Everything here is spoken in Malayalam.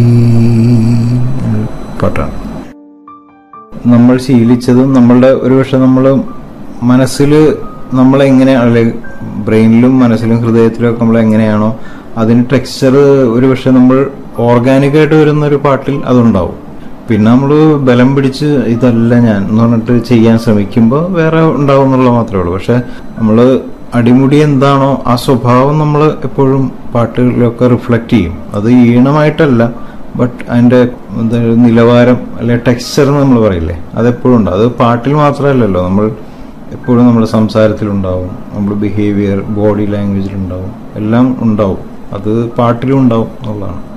പാട്ടാണ് നമ്മൾ ശീലിച്ചതും നമ്മളുടെ ഒരുപക്ഷെ നമ്മൾ മനസ്സിൽ നമ്മളെങ്ങനെ അല്ലെങ്കിൽ ബ്രെയിനിലും മനസ്സിലും ഹൃദയത്തിലും ഒക്കെ നമ്മൾ എങ്ങനെയാണോ അതിന് ടെക്സ്ചർ ഒരുപക്ഷെ നമ്മൾ ഓർഗാനിക്കായിട്ട് വരുന്ന ഒരു പാട്ടിൽ അതുണ്ടാവും പിന്നെ നമ്മൾ ബലം പിടിച്ച് ഇതല്ല ഞാൻ എന്ന് പറഞ്ഞിട്ട് ചെയ്യാൻ ശ്രമിക്കുമ്പോൾ വേറെ ഉണ്ടാവും എന്നുള്ളത് മാത്രമേ ഉള്ളൂ പക്ഷെ നമ്മൾ അടിമുടി എന്താണോ ആ സ്വഭാവം നമ്മൾ എപ്പോഴും പാട്ടുകളിലൊക്കെ റിഫ്ലക്റ്റ് ചെയ്യും അത് ഈണമായിട്ടല്ല ബട്ട് അതിന്റെ എന്താ നിലവാരം അല്ലെ ടെക്സ്ചർ നമ്മൾ പറയില്ലേ അതെപ്പോഴും ഉണ്ട് അത് പാട്ടിൽ മാത്രമല്ലല്ലോ നമ്മൾ എപ്പോഴും നമ്മുടെ സംസാരത്തിലുണ്ടാവും നമ്മുടെ ബിഹേവിയർ ബോഡി ലാംഗ്വേജിലുണ്ടാവും എല്ലാം ഉണ്ടാവും അത് പാട്ടിലും ഉണ്ടാവും എന്നുള്ളതാണ്